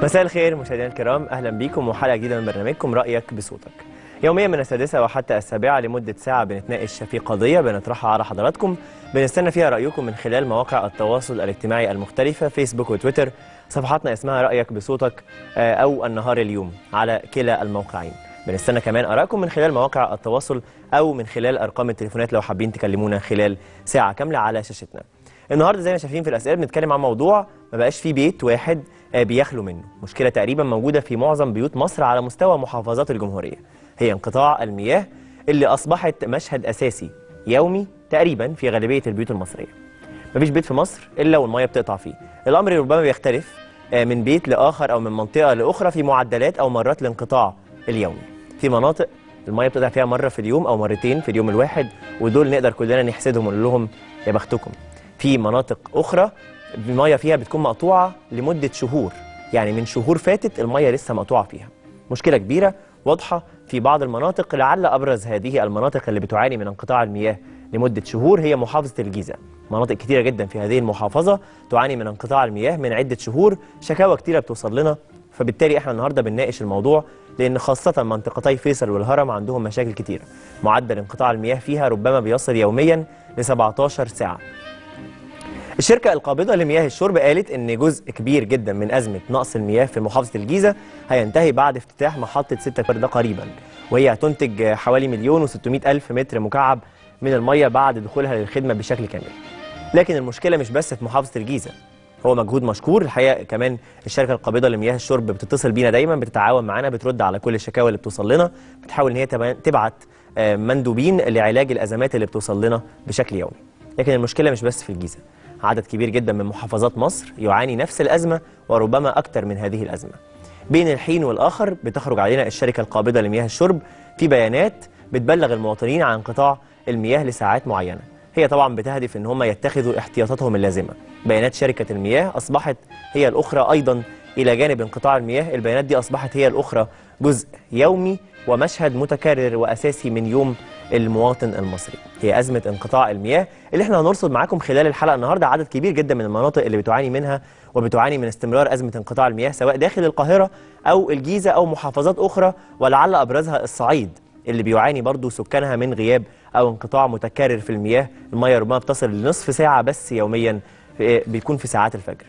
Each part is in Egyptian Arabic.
مساء الخير مشاهدينا الكرام اهلا بكم وحلقه جديده من برنامجكم رايك بصوتك يوميا من السادسه وحتى السابعه لمده ساعه بنتناقش في قضيه بنطرحها على حضراتكم بنستنى فيها رايكم من خلال مواقع التواصل الاجتماعي المختلفه فيسبوك وتويتر صفحاتنا اسمها رايك بصوتك آه، او النهار اليوم على كلا الموقعين بنستنى كمان ارائكم من خلال مواقع التواصل او من خلال ارقام التليفونات لو حابين تكلمونا خلال ساعه كامله على شاشتنا النهارده زي ما شايفين في الاسئله بنتكلم عن موضوع ما بقاش فيه بيت واحد آه، بيخلو منه مشكله تقريبا موجوده في معظم بيوت مصر على مستوى محافظات الجمهوريه هي انقطاع المياه اللي اصبحت مشهد اساسي يومي تقريبا في غالبيه البيوت المصريه مفيش بيت في مصر الا والميه بتقطع فيه الامر ربما بيختلف آه، من بيت لاخر او من منطقه لاخرى في معدلات او مرات الانقطاع اليومي في مناطق الميه بتقطع فيها مره في اليوم او مرتين في اليوم الواحد ودول نقدر كلنا نحسدهم ونقول لهم يا بختكم في مناطق اخرى الميه فيها بتكون مقطوعه لمده شهور يعني من شهور فاتت الميه لسه مقطوعه فيها مشكله كبيره واضحه في بعض المناطق لعل ابرز هذه المناطق اللي بتعاني من انقطاع المياه لمده شهور هي محافظه الجيزه مناطق كتيره جدا في هذه المحافظه تعاني من انقطاع المياه من عده شهور شكاوى كتيره بتوصل لنا فبالتالي احنا النهارده بنناقش الموضوع لان خاصه منطقتي فيصل والهرم عندهم مشاكل كتيره معدل انقطاع المياه فيها ربما بيصل يوميا ل 17 ساعه الشركة القابضة لمياه الشرب قالت إن جزء كبير جدا من أزمة نقص المياه في محافظة الجيزة هينتهي بعد افتتاح محطة 6 فرد قريبا وهي هتنتج حوالي مليون و600 ألف متر مكعب من المياه بعد دخولها للخدمة بشكل كامل لكن المشكلة مش بس في محافظة الجيزة هو مجهود مشكور الحقيقة كمان الشركة القابضة لمياه الشرب بتتصل بينا دايما بتتعاون معانا بترد على كل الشكاوى اللي بتوصل لنا بتحاول إن هي تبع- تبعت آه، مندوبين لعلاج الأزمات اللي بتوصل لنا بشكل يومي لكن المشكلة مش بس في الجيزة عدد كبير جدا من محافظات مصر يعاني نفس الأزمة وربما أكثر من هذه الأزمة بين الحين والآخر بتخرج علينا الشركة القابضة لمياه الشرب في بيانات بتبلغ المواطنين عن انقطاع المياه لساعات معينة هي طبعا بتهدف ان هم يتخذوا احتياطاتهم اللازمة بيانات شركة المياه أصبحت هي الأخرى أيضا إلى جانب انقطاع المياه البيانات دي أصبحت هي الأخرى جزء يومي ومشهد متكرر وأساسي من يوم المواطن المصري هي أزمة انقطاع المياه اللي احنا هنرصد معاكم خلال الحلقة النهاردة عدد كبير جدا من المناطق اللي بتعاني منها وبتعاني من استمرار أزمة انقطاع المياه سواء داخل القاهرة أو الجيزة أو محافظات أخرى ولعل أبرزها الصعيد اللي بيعاني برضو سكانها من غياب أو انقطاع متكرر في المياه المياه ربما بتصل لنصف ساعة بس يوميا في- بيكون في ساعات الفجر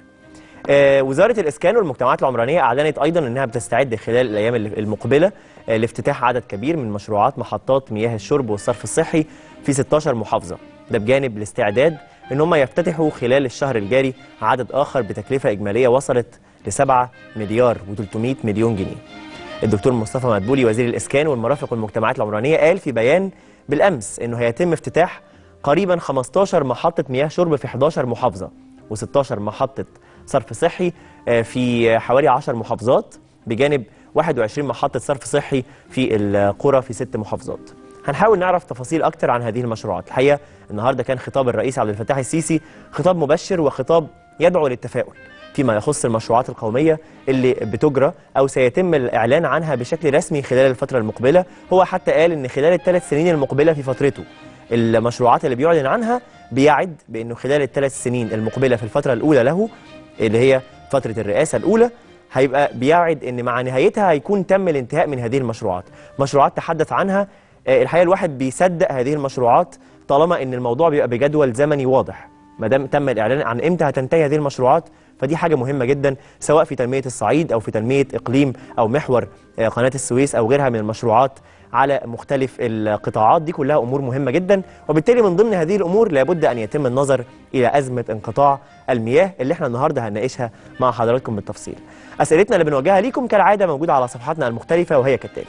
آه، وزارة الإسكان والمجتمعات العمرانية أعلنت أيضا أنها بتستعد خلال الأيام اللي- المقبلة آه، لافتتاح عدد كبير من مشروعات محطات مياه الشرب والصرف الصحي في 16 محافظة ده بجانب الاستعداد أن هم يفتتحوا خلال الشهر الجاري عدد آخر بتكلفة إجمالية وصلت ل 7 مليار و300 مليون جنيه الدكتور مصطفى مدبولي وزير الإسكان والمرافق والمجتمعات العمرانية قال في بيان بالأمس أنه هيتم افتتاح قريبا 15 محطة مياه شرب في 11 محافظة و16 محطة صرف صحي آه، في حوالي 10 محافظات بجانب 21 محطة صرف صحي في القرى في ست محافظات هنحاول نعرف تفاصيل أكتر عن هذه المشروعات الحقيقة النهاردة كان خطاب الرئيس عبد الفتاح السيسي خطاب مبشر وخطاب يدعو للتفاؤل فيما يخص المشروعات القومية اللي بتجرى أو سيتم الإعلان عنها بشكل رسمي خلال الفترة المقبلة هو حتى قال إن خلال الثلاث سنين المقبلة في فترته المشروعات اللي بيعلن عنها بيعد بأنه خلال الثلاث سنين المقبلة في الفترة الأولى له اللي هي فترة الرئاسة الأولى هيبقى بيعد ان مع نهايتها هيكون تم الانتهاء من هذه المشروعات مشروعات تحدث عنها آه، الحقيقه الواحد بيصدق هذه المشروعات طالما ان الموضوع بيبقى بجدول زمني واضح ما دام تم الاعلان عن امتى هتنتهي هذه المشروعات فدي حاجه مهمه جدا سواء في تنميه الصعيد او في تنميه اقليم او محور آه، قناه السويس او غيرها من المشروعات على مختلف القطاعات دي كلها امور مهمه جدا وبالتالي من ضمن هذه الامور لابد ان يتم النظر الى ازمه انقطاع المياه اللي احنا النهارده هنناقشها مع حضراتكم بالتفصيل. اسئلتنا اللي بنوجهها ليكم كالعاده موجوده على صفحاتنا المختلفه وهي كالتالي.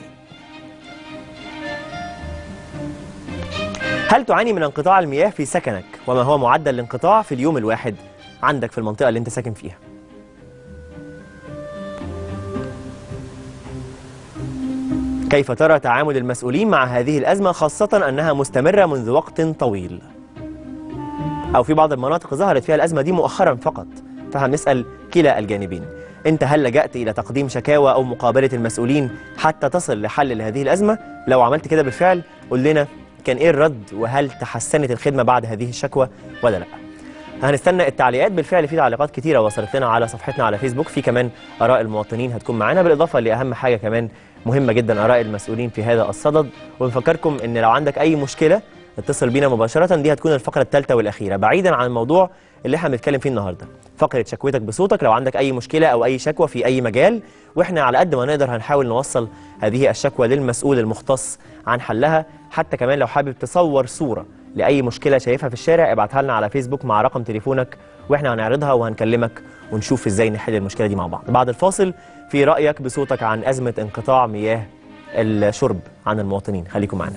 هل تعاني من انقطاع المياه في سكنك وما هو معدل الانقطاع في اليوم الواحد عندك في المنطقه اللي انت ساكن فيها؟ كيف ترى تعامل المسؤولين مع هذه الأزمة خاصة أنها مستمرة منذ وقت طويل أو في بعض المناطق ظهرت فيها الأزمة دي مؤخرا فقط فهنسأل كلا الجانبين أنت هل لجأت إلى تقديم شكاوى أو مقابلة المسؤولين حتى تصل لحل لهذه الأزمة لو عملت كده بالفعل قل لنا كان إيه الرد وهل تحسنت الخدمة بعد هذه الشكوى ولا لا هنستنى التعليقات بالفعل في تعليقات كتيره وصلت لنا على صفحتنا على فيسبوك في كمان اراء المواطنين هتكون معانا بالاضافه لاهم حاجه كمان مهمه جدا اراء المسؤولين في هذا الصدد ونفكركم ان لو عندك اي مشكله اتصل بينا مباشره دي هتكون الفقره الثالثه والاخيره بعيدا عن الموضوع اللي احنا بنتكلم فيه النهارده فقره شكوتك بصوتك لو عندك اي مشكله او اي شكوى في اي مجال واحنا على قد ما نقدر هنحاول نوصل هذه الشكوى للمسؤول المختص عن حلها حتى كمان لو حابب تصور صوره لاي مشكله شايفها في الشارع ابعتها لنا على فيسبوك مع رقم تليفونك واحنا هنعرضها وهنكلمك ونشوف ازاي نحل المشكله دي مع بعض بعد الفاصل في رايك بصوتك عن ازمه انقطاع مياه الشرب عن المواطنين خليكم معنا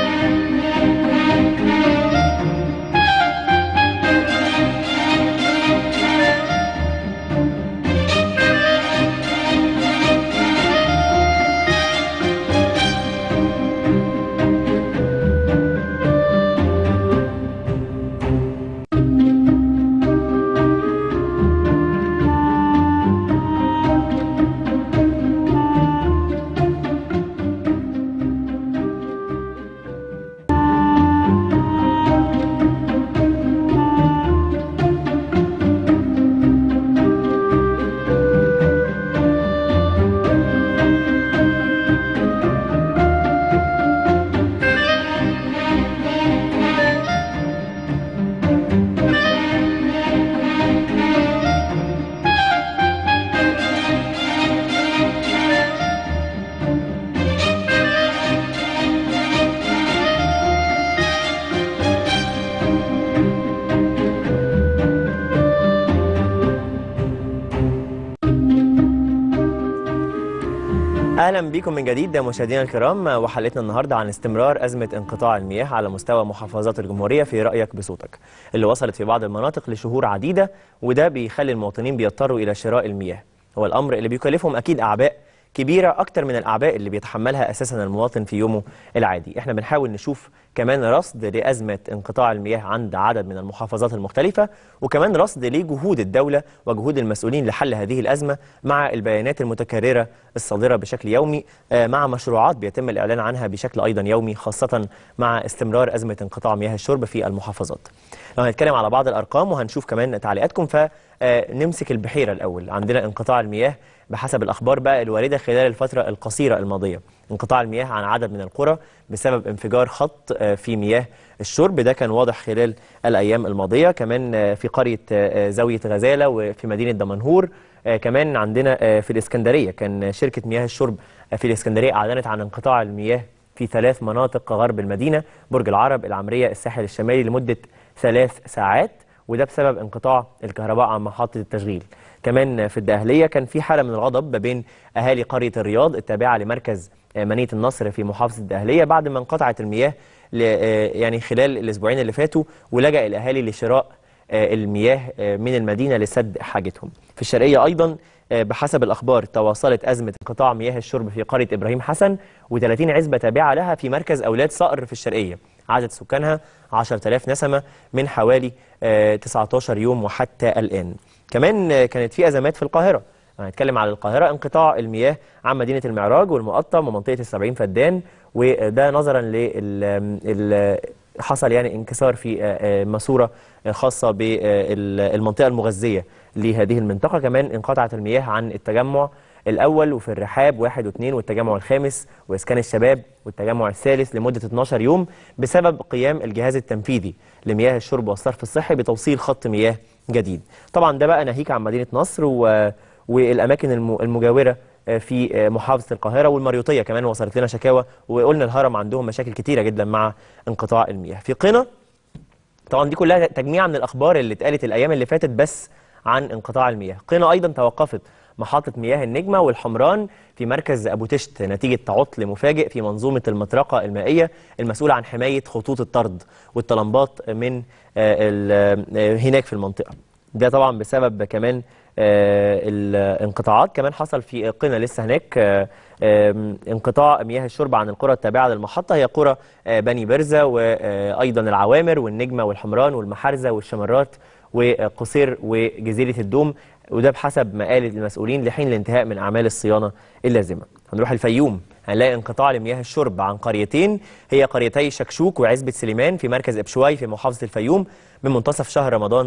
اهلا بكم من جديد مشاهدينا الكرام وحلقتنا النهارده عن استمرار ازمه انقطاع المياه على مستوى محافظات الجمهوريه في رايك بصوتك اللي وصلت في بعض المناطق لشهور عديده وده بيخلي المواطنين بيضطروا الى شراء المياه هو الامر اللي بيكلفهم اكيد اعباء كبيره اكتر من الاعباء اللي بيتحملها اساسا المواطن في يومه العادي احنا بنحاول نشوف كمان رصد لازمه انقطاع المياه عند عدد من المحافظات المختلفه وكمان رصد لجهود الدوله وجهود المسؤولين لحل هذه الازمه مع البيانات المتكرره الصادره بشكل يومي آه، مع مشروعات بيتم الاعلان عنها بشكل ايضا يومي خاصه مع استمرار ازمه انقطاع مياه الشرب في المحافظات لو هنتكلم على بعض الارقام وهنشوف كمان تعليقاتكم فنمسك البحيره الاول عندنا انقطاع المياه بحسب الأخبار بقى الواردة خلال الفترة القصيرة الماضية انقطاع المياه عن عدد من القرى بسبب انفجار خط آه، في مياه الشرب ده كان واضح خلال الأيام الماضية كمان آه، في قرية آه، زاوية غزالة وفي مدينة دمنهور آه، كمان عندنا آه، في الإسكندرية كان شركة مياه الشرب آه، في الإسكندرية أعلنت عن انقطاع المياه في ثلاث مناطق غرب المدينة برج العرب العمرية الساحل الشمالي لمدة ثلاث ساعات وده بسبب انقطاع الكهرباء عن محطة التشغيل كمان في الدقهلية كان في حالة من الغضب ما بين أهالي قرية الرياض التابعة لمركز آه، منية النصر في محافظة الدقهلية بعد ما انقطعت المياه ل- آه، يعني خلال الأسبوعين اللي فاتوا ولجأ الأهالي لشراء آه، المياه آه، من المدينة لسد حاجتهم في الشرقية أيضا آه، بحسب الأخبار تواصلت أزمة انقطاع مياه الشرب في قرية إبراهيم حسن و30 عزبة تابعة لها في مركز أولاد صقر في الشرقية عدد سكانها 10000 نسمة من حوالي آه، 19 يوم وحتى الآن كمان آه، كانت في أزمات في القاهرة هنتكلم على القاهرة انقطاع المياه عن مدينة المعراج والمقطم ومنطقة السبعين فدان وده نظرا لل حصل يعني انكسار في آه، آه، ماسورة خاصة بالمنطقة المغذية لهذه المنطقة كمان انقطعت المياه عن التجمع الأول وفي الرحاب واحد واثنين والتجمع الخامس وإسكان الشباب والتجمع الثالث لمدة 12 يوم بسبب قيام الجهاز التنفيذي لمياه الشرب والصرف الصحي بتوصيل خط مياه جديد طبعا ده بقى ناهيك عن مدينة نصر و... والأماكن الم- المجاورة آه، في آه، محافظة القاهرة والمريوطية كمان وصلت لنا شكاوى وقلنا الهرم عندهم مشاكل كتيرة جدا مع انقطاع المياه في قنا طبعا دي كلها تجميع من الاخبار اللي اتقالت الايام اللي فاتت بس عن انقطاع المياه قنا ايضا توقفت محطة مياه النجمة والحمران في مركز أبو تشت نتيجة تعطل مفاجئ في منظومة المطرقة المائية المسؤولة عن حماية خطوط الطرد والطلمبات من آه، ال- آه، هناك في المنطقة ده طبعا بسبب كمان آه، الانقطاعات كمان حصل في قنا لسه هناك آه، آم، انقطاع مياه الشرب عن القرى التابعة للمحطة هي قرى آه، بني برزة وأيضا العوامر والنجمة والحمران والمحارزة والشمرات وقصير وجزيرة الدوم وده بحسب ما قال المسؤولين لحين الانتهاء من أعمال الصيانة اللازمة هنروح الفيوم هنلاقي انقطاع لمياه الشرب عن قريتين هي قريتي شكشوك وعزبة سليمان في مركز إبشواي في محافظة الفيوم من منتصف شهر رمضان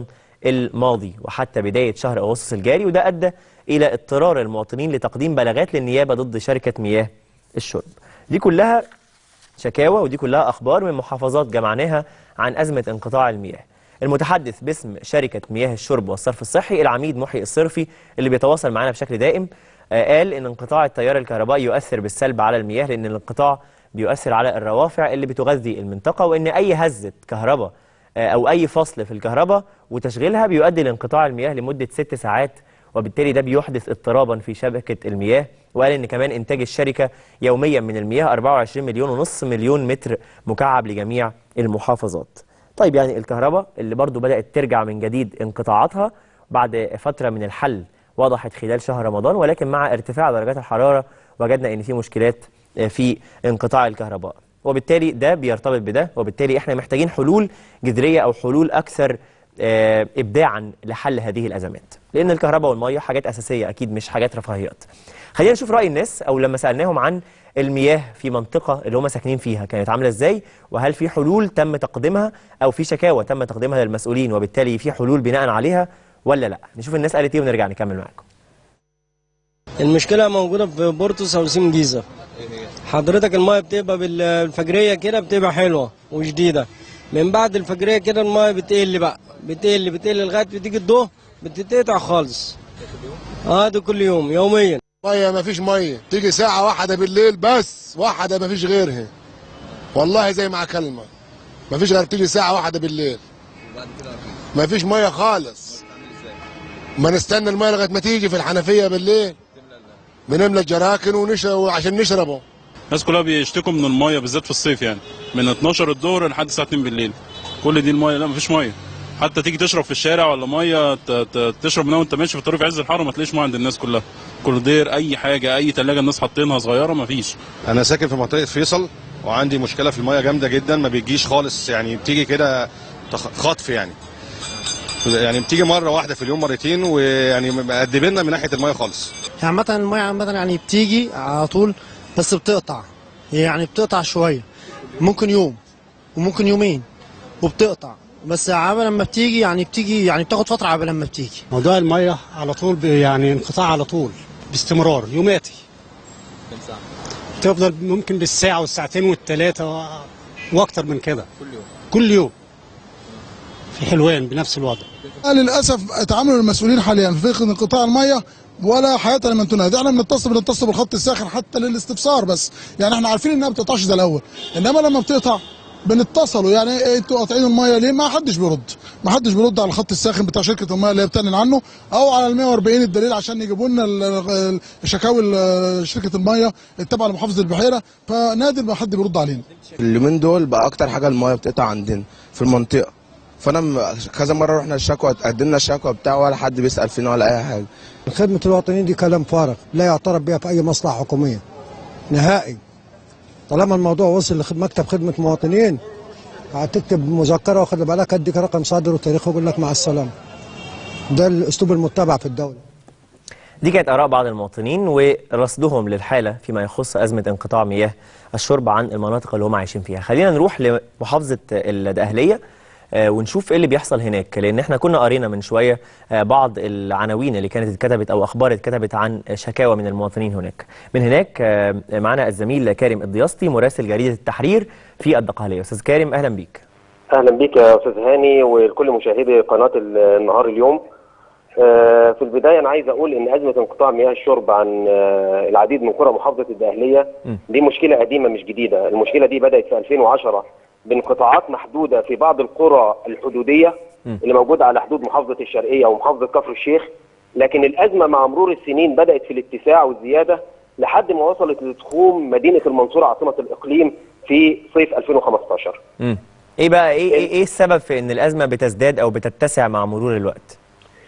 الماضي وحتى بداية شهر أغسطس الجاري وده أدى إلى اضطرار المواطنين لتقديم بلاغات للنيابة ضد شركة مياه الشرب دي كلها شكاوى ودي كلها أخبار من محافظات جمعناها عن أزمة انقطاع المياه المتحدث باسم شركة مياه الشرب والصرف الصحي العميد محي الصرفي اللي بيتواصل معنا بشكل دائم آه، قال ان انقطاع التيار الكهربائي يؤثر بالسلب على المياه لان الانقطاع بيؤثر على الروافع اللي بتغذي المنطقة وان اي هزة كهرباء آه، او اي فصل في الكهرباء وتشغيلها بيؤدي لانقطاع المياه لمدة ست ساعات وبالتالي ده بيحدث اضطرابا في شبكة المياه وقال ان كمان انتاج الشركة يوميا من المياه 24 مليون ونص مليون متر مكعب لجميع المحافظات طيب يعني الكهرباء اللي برضو بدأت ترجع من جديد انقطاعاتها بعد فترة من الحل وضحت خلال شهر رمضان ولكن مع ارتفاع درجات الحرارة وجدنا ان في مشكلات آه، في انقطاع الكهرباء وبالتالي ده بيرتبط بده وبالتالي احنا محتاجين حلول جذرية او حلول اكثر آه، ابداعا لحل هذه الازمات لان الكهرباء والميه حاجات اساسيه اكيد مش حاجات رفاهيات خلينا نشوف راي الناس او لما سالناهم عن المياه في منطقه اللي هم ساكنين فيها كانت عامله ازاي وهل في حلول تم تقديمها او في شكاوى تم تقديمها للمسؤولين وبالتالي في حلول بناء عليها ولا لا نشوف الناس قالت ايه ونرجع نكمل معاكم المشكلة موجودة في بورتوس أو سيم جيزة حضرتك المايه بتبقى بالفجرية كده بتبقى حلوة وجديدة من بعد الفجرية كده المايه بتقل بقى بتقل بتقل لغاية بتيجي الضوء بتتقطع خالص اه ده كل يوم يوميا ميه ما فيش ميه تيجي ساعة واحدة بالليل بس واحدة ما فيش غيرها والله زي مع كلمة ما فيش غير تيجي ساعة واحدة بالليل ما فيش ميه خالص ما نستنى الميه لغاية ما تيجي في الحنفية بالليل بنملى الجراكن ونشرب عشان نشربه الناس كلها بيشتكوا من الميه بالذات في الصيف يعني من 12 الظهر لحد الساعه 2 بالليل كل دي الميه لا مفيش ميه حتى تيجي تشرب في الشارع ولا ميه ت- ت- تشرب منها وانت ماشي في الطريق في عز الحر ما تلاقيش ميه عند الناس كلها كل دير اي حاجه اي ثلاجه الناس حاطينها صغيره مفيش انا ساكن في منطقه فيصل وعندي مشكله في الميه جامده جدا ما بيجيش خالص يعني بتيجي كده تخ- خطف يعني يعني بتيجي مره واحده في اليوم مرتين ويعني مقدمنا من ناحيه الميه خالص يعني عامة المية عامة يعني بتيجي على طول بس بتقطع هي يعني بتقطع شوية ممكن يوم وممكن يومين وبتقطع بس عامة لما بتيجي يعني بتيجي يعني بتاخد فترة عبال لما بتيجي موضوع المية على طول ب- يعني انقطاع على طول باستمرار يوماتي تفضل ممكن بالساعة والساعتين والثلاثة و- واكتر من كده كل يوم كل يوم في حلوان بنفس الوضع للاسف تعامل المسؤولين حاليا في فكره انقطاع الميه ولا حياه لمن تنادي احنا بنتصل بنتصل بالخط الساخن حتى للاستفسار بس يعني احنا عارفين انها ما بتقطعش زي الاول انما لما بتقطع بنتصلوا يعني إيه انتوا قاطعين الميه ليه ما حدش بيرد ما حدش بيرد على الخط الساخن بتاع شركه الميه اللي هي بتعلن عنه او على ال 140 الدليل عشان يجيبوا لنا ال- ال- الشكاوي ال- شركه الميه التابعه لمحافظه البحيره فنادر ما حد بيرد علينا اليومين دول بقى اكتر حاجه المايه بتقطع عندنا في المنطقه فانا م- كذا مره رحنا الشكوى قدمنا الشكوى بتاع ولا حد بيسال فينا ولا اي حاجه خدمة الوطنيين دي كلام فارغ لا يعترف بها في أي مصلحة حكومية نهائي طالما الموضوع وصل لمكتب خدمة مواطنين هتكتب مذكرة واخد بالك اديك رقم صادر وتاريخه ويقول لك مع السلامة ده الأسلوب المتبع في الدولة دي كانت آراء بعض المواطنين ورصدهم للحالة فيما يخص أزمة انقطاع مياه الشرب عن المناطق اللي هم عايشين فيها خلينا نروح لمحافظة الدقهلية آه، ونشوف ايه اللي بيحصل هناك لان احنا كنا قرينا من شويه آه، بعض العناوين اللي كانت اتكتبت او اخبار اتكتبت عن شكاوى من المواطنين هناك من هناك آه، معنا الزميل كارم الضياستي مراسل جريده التحرير في الدقهليه استاذ كارم اهلا بيك اهلا بيك يا استاذ هاني ولكل مشاهدي قناه ال- النهار اليوم آه، في البدايه انا عايز اقول ان ازمه انقطاع مياه الشرب عن آه، العديد من قرى محافظه الدقهليه م. دي مشكله قديمه مش جديده المشكله دي بدات في 2010 بانقطاعات محدوده في بعض القرى الحدوديه م. اللي موجوده على حدود محافظه الشرقيه ومحافظه كفر الشيخ لكن الازمه مع مرور السنين بدات في الاتساع والزياده لحد ما وصلت لتخوم مدينه المنصوره عاصمه الاقليم في صيف 2015 مم. ايه بقى ايه ايه إيه السبب في ان الازمه بتزداد او بتتسع مع مرور الوقت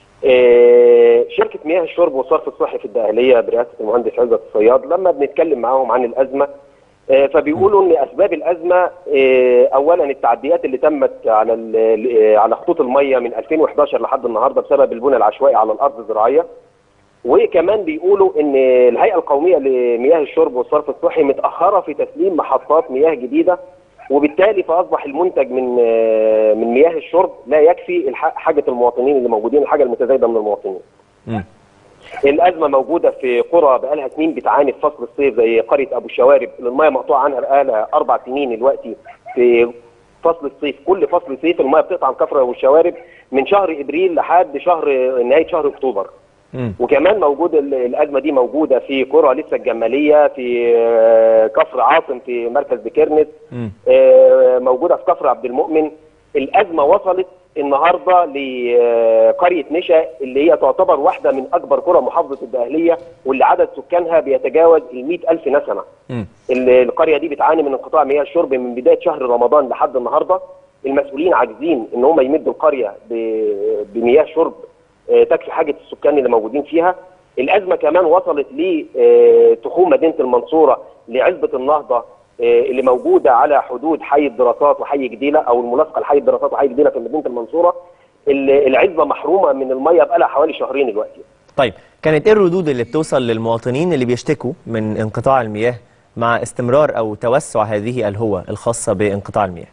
آه، شركة مياه الشرب والصرف الصحي في الدقهلية برئاسة المهندس عزت الصياد لما بنتكلم معاهم عن الأزمة آه، فبيقولوا ان اسباب الازمه آه، اولا التعديات اللي تمت على ال- آه، على خطوط الميه من 2011 لحد النهارده بسبب البنى العشوائي على الارض الزراعيه وكمان بيقولوا ان الهيئه القوميه لمياه الشرب والصرف الصحي متاخره في تسليم محطات مياه جديده وبالتالي فاصبح المنتج من آه، من مياه الشرب لا يكفي الح- حاجه المواطنين اللي موجودين الحاجه المتزايده من المواطنين. مم. الازمه موجوده في قرى بقالها سنين بتعاني في فصل الصيف زي قريه ابو الشوارب اللي الميه مقطوعه عنها بقالها اربع سنين دلوقتي في فصل الصيف كل فصل صيف الميه بتقطع عن كفر ابو الشوارب من شهر ابريل لحد شهر نهايه شهر اكتوبر. مم. وكمان موجود ال- الازمه دي موجوده في قرى لسه الجماليه في آه، كفر عاصم في مركز بكرنس مم. آه، موجوده في كفر عبد المؤمن الازمه وصلت النهارده لقريه نشا اللي هي تعتبر واحده من اكبر قرى محافظه الدقهليه واللي عدد سكانها بيتجاوز ال ألف نسمه مم. ال- القريه دي بتعاني من انقطاع مياه الشرب من بدايه شهر رمضان لحد النهارده المسؤولين عاجزين ان هم يمدوا القريه ب- بمياه شرب آه، تكفي حاجه السكان اللي موجودين فيها الازمه كمان وصلت لتخوم مدينه المنصوره لعزبه النهضه آه، اللي موجوده على حدود حي الدراسات وحي جديله او الملاصقه لحي الدراسات وحي جديله في مدينه المنصوره ال- العزبه محرومه من الميه بقالها حوالي شهرين دلوقتي طيب كانت ايه الردود اللي بتوصل للمواطنين اللي بيشتكوا من انقطاع المياه مع استمرار او توسع هذه الهوة الخاصة بانقطاع المياه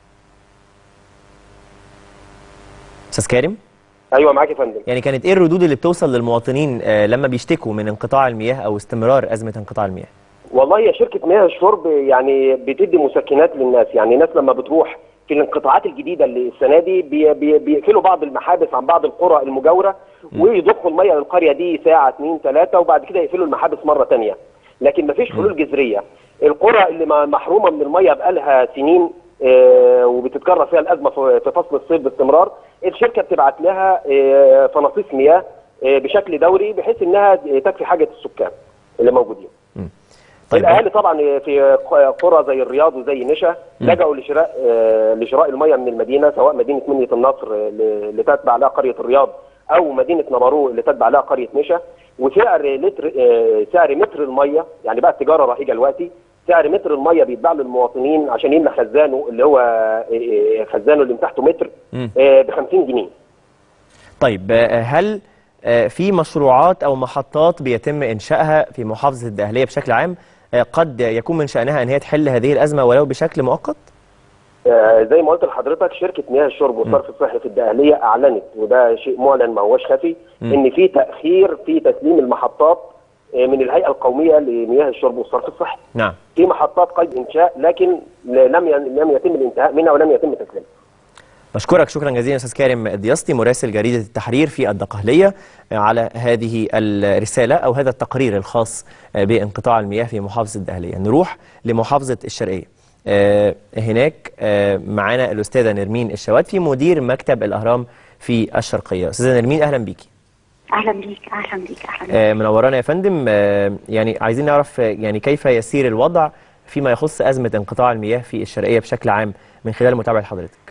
استاذ كريم ايوه معاك يا فندم يعني كانت ايه الردود اللي بتوصل للمواطنين آه، لما بيشتكوا من انقطاع المياه او استمرار ازمة انقطاع المياه والله يا شركة مياه الشرب يعني بتدي مسكنات للناس يعني الناس لما بتروح في الانقطاعات الجديدة اللي السنة دي بي بي بيقفلوا بعض المحابس عن بعض القرى المجاورة ويضخوا المية للقرية دي ساعة اتنين تلاتة وبعد كده يقفلوا المحابس مرة تانية لكن مفيش حلول جذرية القرى اللي ما- محرومة من المية بقالها سنين آه، وبتتكرر فيها الأزمة في في فصل الصيف باستمرار الشركة بتبعت لها آه، فناصيص مياه آه، بشكل دوري بحيث انها تكفي حاجة السكان اللي موجودين طيب الاهالي طبعا في قرى زي الرياض وزي نشا لجأوا لشراء آه، لشراء الميه من المدينه سواء مدينه منيه النصر آه، اللي تتبع لها قريه الرياض او مدينه نمارو اللي تتبع لها قريه نشا وسعر لتر آه، سعر متر الميه يعني بقى التجاره رائجه دلوقتي سعر متر الميه بيتباع للمواطنين عشان يملى خزانه اللي هو آه، آه، خزانه اللي مساحته متر مم. ب 50 جنيه طيب آه، هل آه، في مشروعات او محطات بيتم انشائها في محافظة الدقهلية بشكل عام آه، قد يكون من شأنها ان هي تحل هذه الازمة ولو بشكل مؤقت؟ آه، زي ما قلت لحضرتك شركه مياه الشرب والصرف الصحي في الدقهليه اعلنت وده شيء معلن ما هوش خفي مم. ان في تاخير في تسليم المحطات آه، من الهيئه القوميه لمياه الشرب والصرف الصحي نعم في محطات قيد انشاء لكن ل- لم ي- لم يتم الانتهاء منها ولم يتم تسليمها بشكرك شكرا جزيلا استاذ كريم الدياسطي مراسل جريده التحرير في الدقهليه على هذه الرساله او هذا التقرير الخاص بانقطاع المياه في محافظه الدقهليه نروح لمحافظه الشرقيه آه، هناك آه، معانا الاستاذه نرمين الشواتفي مدير مكتب الاهرام في الشرقيه استاذه نرمين اهلا بيكي اهلا بيك اهلا بيك اهلا بيك. آه، منورانا يا فندم آه، يعني عايزين نعرف آه، يعني كيف يسير الوضع فيما يخص ازمه انقطاع المياه في الشرقيه بشكل عام من خلال متابعه حضرتك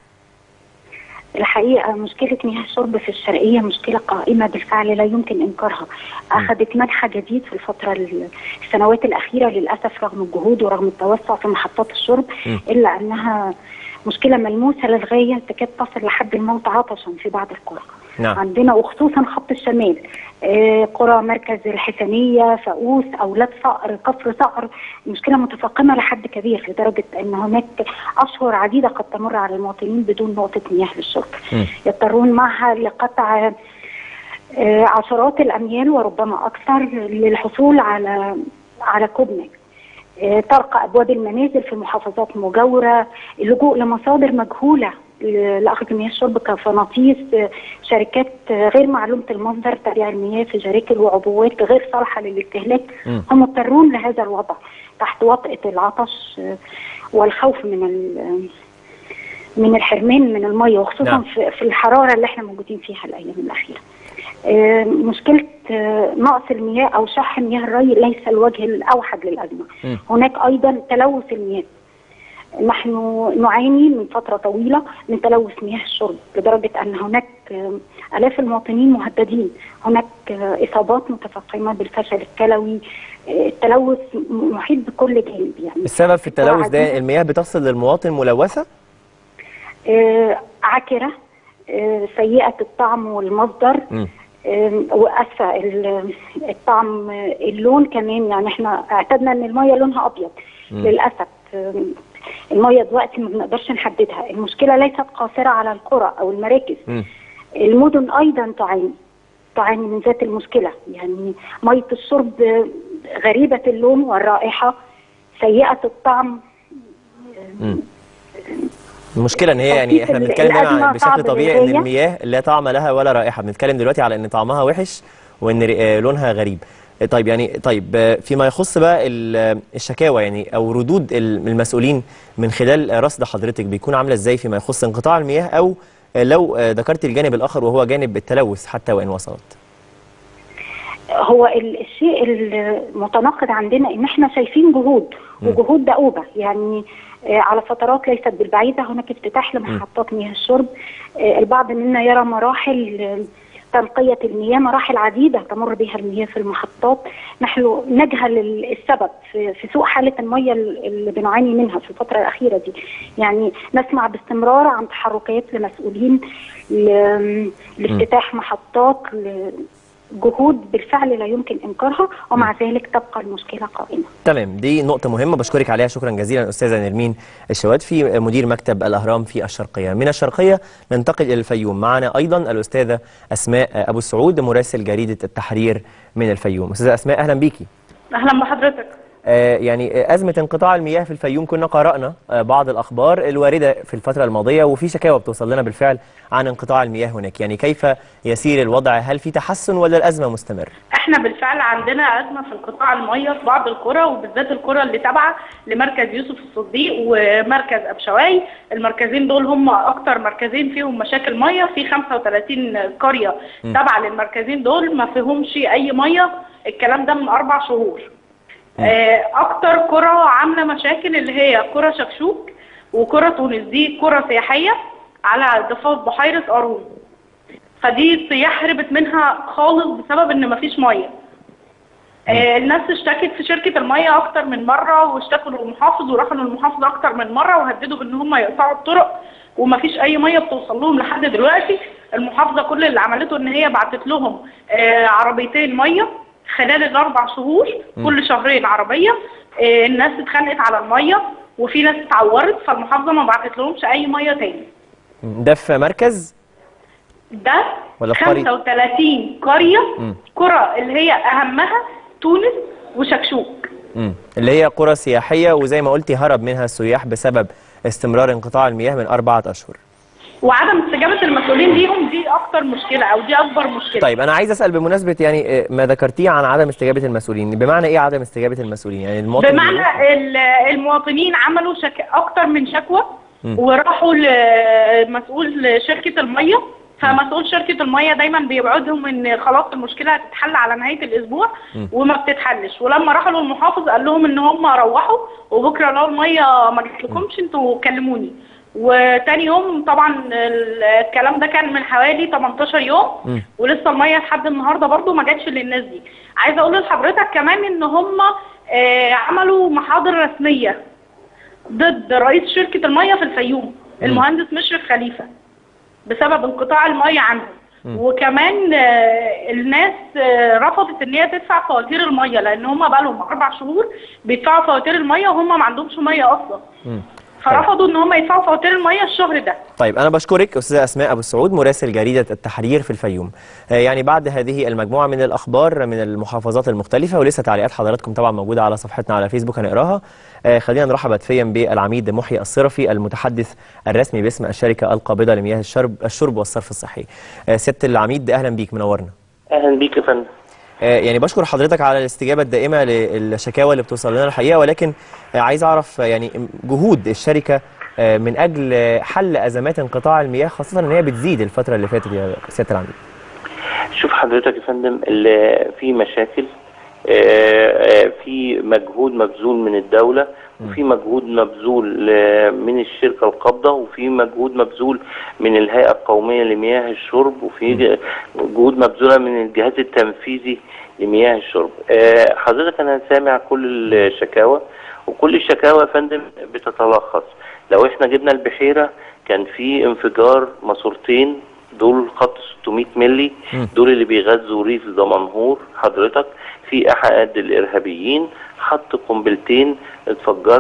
الحقيقه مشكله مياه الشرب في الشرقيه مشكله قائمه بالفعل لا يمكن انكارها اخذت منحى جديد في الفتره السنوات الاخيره للاسف رغم الجهود ورغم التوسع في محطات الشرب م. الا انها مشكله ملموسه للغايه تكاد تصل لحد الموت عطشا في بعض القرى نعم. عندنا وخصوصا خط الشمال آه، قرى مركز الحسنية فاقوس أولاد صقر كفر صقر المشكلة متفاقمة لحد كبير لدرجة أن هناك أشهر عديدة قد تمر على المواطنين بدون نقطة مياه للشرب يضطرون معها لقطع آه، عشرات الأميال وربما أكثر للحصول على على كوبني آه، طرق أبواب المنازل في محافظات مجاورة اللجوء لمصادر مجهولة ل- لأخذ مياه الشرب كفناطيس آه، شركات آه، غير معلومة المصدر تبيع المياه في جراكل وعبوات غير صالحة للاستهلاك مم. هم مضطرون لهذا الوضع تحت وطأة العطش آه، والخوف من ال- من الحرمان من المية وخصوصا نعم. في في الحرارة اللي احنا موجودين فيها الأيام الأخيرة آه، مشكلة آه، نقص المياه أو شح مياه الري ليس الوجه الأوحد للأزمة مم. هناك أيضا تلوث المياه نحن نعاني من فترة طويلة من تلوث مياه الشرب لدرجة أن هناك آه، آلاف المواطنين مهددين هناك آه، إصابات متفاقمة بالفشل الكلوي آه، التلوث م- محيط بكل جانب يعني السبب في التلوث ده وعديد- المياه بتصل للمواطن ملوثه آه، عكرة آه، سيئة الطعم والمصدر مم. آم، واسفه ال- الطعم آه، اللون كمان يعني احنا اعتدنا ان الميه لونها ابيض مم. للاسف آم، الميه دلوقتي ما بنقدرش نحددها المشكله ليست قاصره على القرى او المراكز مم. المدن ايضا تعاني تعاني من ذات المشكله يعني ميه الشرب غريبه اللون والرائحه سيئه الطعم مم. المشكله ان هي يعني احنا ال- بنتكلم دايما الأزمة عن- صعب بشكل طبيعي ان للغاية. المياه لا طعم لها ولا رائحه بنتكلم دلوقتي على ان طعمها وحش وان ر- آه، لونها غريب آه، طيب يعني طيب آه، فيما يخص بقى ال- آه، الشكاوى يعني او ردود ال- المسؤولين من خلال آه، رصد حضرتك بيكون عامله ازاي فيما يخص انقطاع المياه او آه، لو آه، ذكرت الجانب الاخر وهو جانب التلوث حتى وان وصلت هو ال- الشيء المتناقض عندنا ان احنا شايفين جهود وجهود دؤوبه يعني آه، على فترات ليست بالبعيده هناك افتتاح لمحطات مياه الشرب آه، البعض منا يرى مراحل آه، تنقية المياه مراحل عديدة تمر بها المياه في المحطات نحن نجهل ال- السبب في في سوء حالة المياه ال- اللي بنعاني منها في الفترة الأخيرة دي يعني نسمع باستمرار عن تحركات لمسؤولين ل- لافتتاح محطات ل- جهود بالفعل لا يمكن انكارها ومع ذلك تبقى المشكله قائمه. تمام دي نقطة مهمة بشكرك عليها شكرا جزيلا أستاذة نرمين الشواتفي مدير مكتب الأهرام في الشرقية من الشرقية ننتقل إلى الفيوم معنا أيضا الأستاذة أسماء أبو السعود مراسل جريدة التحرير من الفيوم أستاذة أسماء أهلا بيكي اهلا بحضرتك آه، يعني آه، أزمة انقطاع المياه في الفيوم كنا قرأنا آه، بعض الأخبار الواردة في الفترة الماضية وفي شكاوى بتوصل لنا بالفعل عن انقطاع المياه هناك يعني كيف يسير الوضع هل في تحسن ولا الأزمة مستمر؟ احنا بالفعل عندنا ازمه في انقطاع الميه في بعض القرى وبالذات القرى اللي تابعه لمركز يوسف الصديق ومركز ابشواي المركزين دول هم اكتر مركزين فيهم مشاكل ميه في 35 قريه م. تابعه للمركزين دول ما فيهمش اي ميه الكلام ده من اربع شهور آه، اكتر قرى عامله مشاكل اللي هي قرى شكشوك وقرى تونس دي قرى سياحيه على ضفاف بحيره قارون فدي السياح هربت منها خالص بسبب ان مفيش ميه آه، الناس اشتكت في شركة المية أكتر من مرة واشتكوا للمحافظ وراحوا للمحافظ أكتر من مرة وهددوا بإن هم يقطعوا الطرق ومفيش أي مية بتوصل لهم لحد دلوقتي المحافظة كل اللي عملته إن هي بعتت لهم آه، عربيتين مية خلال الأربع شهور م. كل شهرين عربية آه، الناس اتخانقت على المية وفي ناس اتعورت فالمحافظة ما بعتت لهمش أي مية تاني ده في مركز ده ولا في قرية؟ 35 قرية مم. قرى اللي هي أهمها تونس وشكشوك مم. اللي هي قرى سياحية وزي ما قلتي هرب منها السياح بسبب استمرار انقطاع المياه من أربعة أشهر وعدم استجابة المسؤولين ليهم دي أكتر مشكلة أو دي أكبر مشكلة طيب أنا عايز أسأل بمناسبة يعني آه، ما ذكرتيه عن عدم استجابة المسؤولين بمعنى إيه عدم استجابة المسؤولين يعني المواطن بيروح- بمعنى ال- المواطنين عملوا شك... أكتر من شكوى مم. وراحوا لمسؤول شركة المية فمسؤول شركة المية دايما بيوعدهم ان خلاص المشكلة هتتحل على نهاية الأسبوع مم. وما بتتحلش ولما راحوا للمحافظ قال لهم ان هم روحوا وبكرة لو المية ما جاتلكمش انتوا كلموني وتاني يوم طبعا ال- الكلام ده كان من حوالي 18 يوم مم. ولسه الميه لحد النهارده برضو ما جاتش للناس دي عايزه اقول لحضرتك كمان ان هم آه، عملوا محاضر رسميه ضد رئيس شركه الميه في الفيوم المهندس مشرف خليفه بسبب انقطاع الميه عنهم مم. وكمان آه، الناس آه، رفضت ان هي تدفع فواتير الميه لان هم بقالهم اربع شهور بيدفعوا فواتير الميه وهم ما عندهمش ميه اصلا مم. فرفضوا ان هم يدفعوا فواتير الميه الشهر ده طيب أنا بشكرك أستاذة أسماء أبو السعود مراسل جريدة التحرير في الفيوم آه، يعني بعد هذه المجموعة من الأخبار من المحافظات المختلفة ولسه تعليقات حضراتكم طبعا موجودة على صفحتنا على فيسبوك هنقراها آه، خلينا نرحب هاتفيا بالعميد محيي الصرفي المتحدث الرسمي باسم الشركة القابضة لمياه الشرب الشرب والصرف الصحي آه، سيادة العميد أهلا بيك منورنا اهلا بيك يا فندم آه، يعني بشكر حضرتك على الاستجابة الدائمة للشكاوى اللي بتوصل لنا الحقيقة ولكن آه، عايز أعرف آه، يعني جهود الشركة آه، من أجل آه، حل أزمات انقطاع المياه خاصة إن هي بتزيد الفترة اللي فاتت يا سيادة العميد شوف حضرتك يا فندم ال- في مشاكل آه، آه، في مجهود مبذول من الدولة وفي مجهود مبذول آه، من الشركة القابضة وفي مجهود مبذول من الهيئة القومية لمياه الشرب وفي ج- جهود مبذولة من الجهاز التنفيذي لمياه الشرب آه، حضرتك أنا سامع كل الشكاوى وكل الشكاوى يا فندم بتتلخص لو احنا جبنا البحيرة كان في انفجار ماسورتين دول خط 600 ملي مم. دول اللي بيغذوا ريف دمنهور حضرتك في احد الارهابيين حط قنبلتين اتفجروا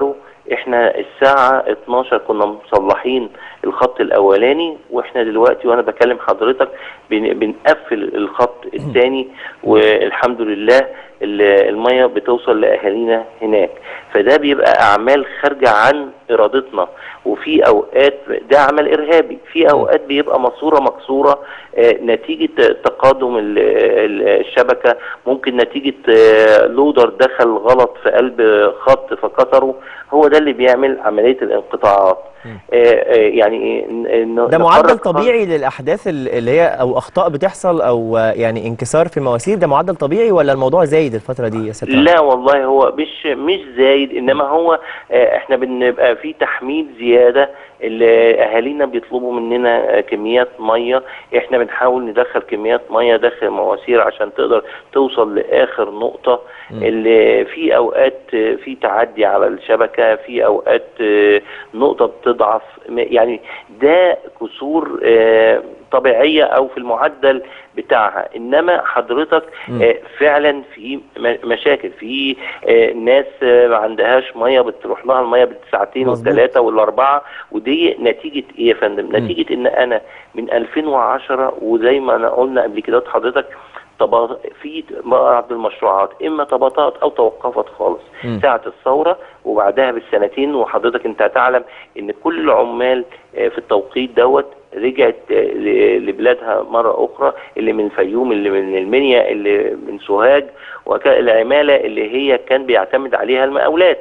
احنا الساعة 12 كنا مصلحين الخط الاولاني واحنا دلوقتي وانا بكلم حضرتك بن- بنقفل الخط الثاني والحمد لله ال- المية بتوصل لاهالينا هناك فده بيبقى اعمال خارجة عن ارادتنا وفي اوقات ده عمل ارهابي في اوقات بيبقى ماسوره مكسوره آه، نتيجه تقادم ال- ال- الشبكه ممكن نتيجه آه، لودر دخل غلط في قلب خط فكسره هو ده اللي بيعمل عمليه الانقطاعات آه، آه، يعني إن- ده معدل نخرج خط- طبيعي للاحداث ال- اللي هي او اخطاء بتحصل او آه، يعني انكسار في مواسير ده معدل طبيعي ولا الموضوع زايد الفتره دي يا ستار لا والله هو مش مش زايد انما هو آه، احنا بنبقى في تحميل زياده اللي اهالينا بيطلبوا مننا آه، كميات ميه احنا بنحاول ندخل كميات ميه داخل المواسير عشان تقدر توصل لاخر نقطه اللي في اوقات آه، في تعدي على الشبكه في اوقات آه، نقطه بتضعف م- يعني ده كسور آه، طبيعيه او في المعدل بتاعها انما حضرتك آه، فعلا في م- مشاكل في آه، ناس آه، ما عندهاش ميه بتروح لها الميه بالساعتين مظبوط. والثلاثه والاربعه ودي نتيجه ايه يا فندم؟ نتيجه ان انا من 2010 وزي ما انا قلنا قبل كده حضرتك طب في بعض المشروعات اما تباطات او توقفت خالص مم. ساعه الثوره وبعدها بالسنتين وحضرتك انت هتعلم ان كل العمال آه، في التوقيت دوت رجعت آه، ل- لبلادها مره اخرى اللي من الفيوم اللي من المنيا اللي من سوهاج والعماله اللي هي كان بيعتمد عليها المقاولات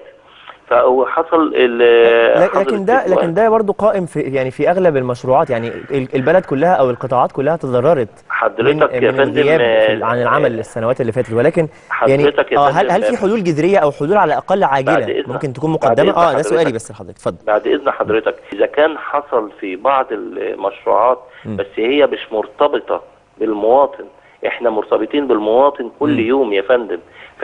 فحصل ال- لا- حصل لكن ده استثمار. لكن ده برضه قائم في يعني في اغلب المشروعات يعني ال- البلد كلها او القطاعات كلها تضررت حضرتك من, يا من فندم الغياب في- آه، عن العمل السنوات اللي فاتت ولكن يعني حضرتك يا اه هل فندم هل في حلول جذريه او حلول على الاقل بعد عاجله إذنك- ممكن تكون بعد مقدمه إذن اه ده سؤالي حضرتك. بس لحضرتك اتفضل بعد اذن حضرتك اذا كان حصل في بعض المشروعات بس هي مش مرتبطه بالمواطن احنا مرتبطين بالمواطن كل يوم يا فندم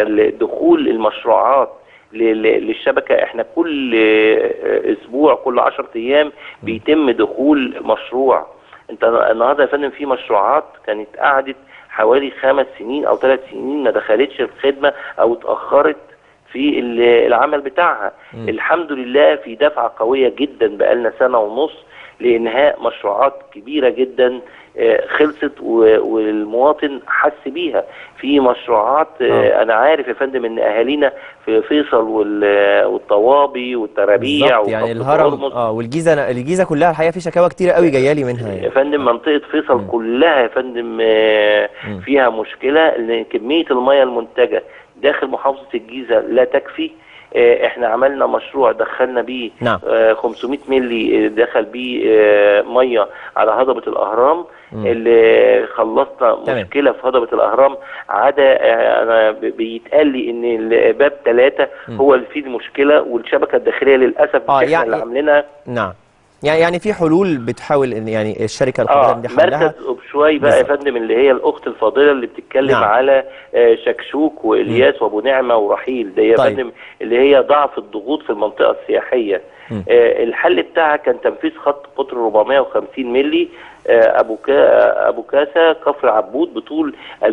فالدخول المشروعات ل- ل- للشبكه احنا كل آه، اسبوع كل 10 ايام بيتم دخول مشروع انت النهارده يا فندم في مشروعات كانت قعدت حوالي خمس سنين او ثلاث سنين ما دخلتش الخدمه او اتاخرت في ال- العمل بتاعها مم. الحمد لله في دفعه قويه جدا بقالنا سنه ونص لانهاء مشروعات كبيره جدا آه، خلصت و- والمواطن حس بيها في مشروعات آه، آه. انا عارف يا فندم ان اهالينا في فيصل وال- والطوابي والترابيع بالظبط يعني وخط الهرم هرمز اه والجيزه الجيزه كلها الحقيقه في شكاوى كتيره قوي جايه لي منها يا يعني فندم منطقة فيصل كلها يا فندم آه، فيها مشكلة ان كمية المياه المنتجة داخل محافظة الجيزة لا تكفي آه، احنا عملنا مشروع دخلنا بيه نعم. آه، 500 ملي آه، دخل بيه آه، ميه على هضبة الاهرام مم. اللي خلصنا تمام. مشكلة في هضبة الاهرام عدا آه، انا ب- بيتقال لي ان الباب ثلاثة مم. هو اللي فيه المشكلة والشبكة الداخلية للاسف مش آه، احنا يعني- اللي عاملينها نعم يعني يعني في حلول بتحاول ان يعني الشركه القابله اه ان دي حلها مركز اوبشواي بقى يا بالظبط. فندم اللي هي الاخت الفاضله اللي بتتكلم نعم. على آه، شكشوك والياس وابو نعمه ورحيل ده يا طيب. فندم اللي هي ضعف الضغوط في المنطقه السياحيه مم. آه، الحل بتاعها كان تنفيذ خط قطر 450 ملي آه، ابو كا ابو كاسه كفر عبود بطول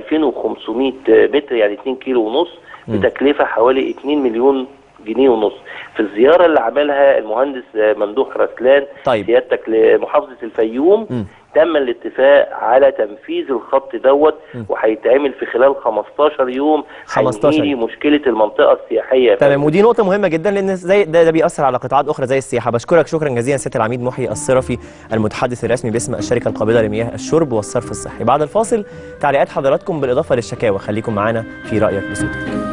2500 متر يعني 2 كيلو ونص مم. بتكلفه حوالي 2 مليون جنيه ونص في الزياره اللي عملها المهندس آه، ممدوح رسلان طيب. سيادتك لمحافظه الفيوم مم. تم الاتفاق على تنفيذ الخط دوت مم. وهيتعمل في خلال 15 يوم 15 هينهي مشكله المنطقه السياحيه يا تمام ودي نقطة مهمة جدا لأن زي ده, ده بيأثر على قطاعات أخرى زي السياحة بشكرك شكرا جزيلا سيادة العميد محيي الصرفي المتحدث الرسمي باسم الشركة القابلة لمياه الشرب والصرف الصحي بعد الفاصل تعليقات حضراتكم بالإضافة للشكاوى خليكم معانا في رأيك بصوتك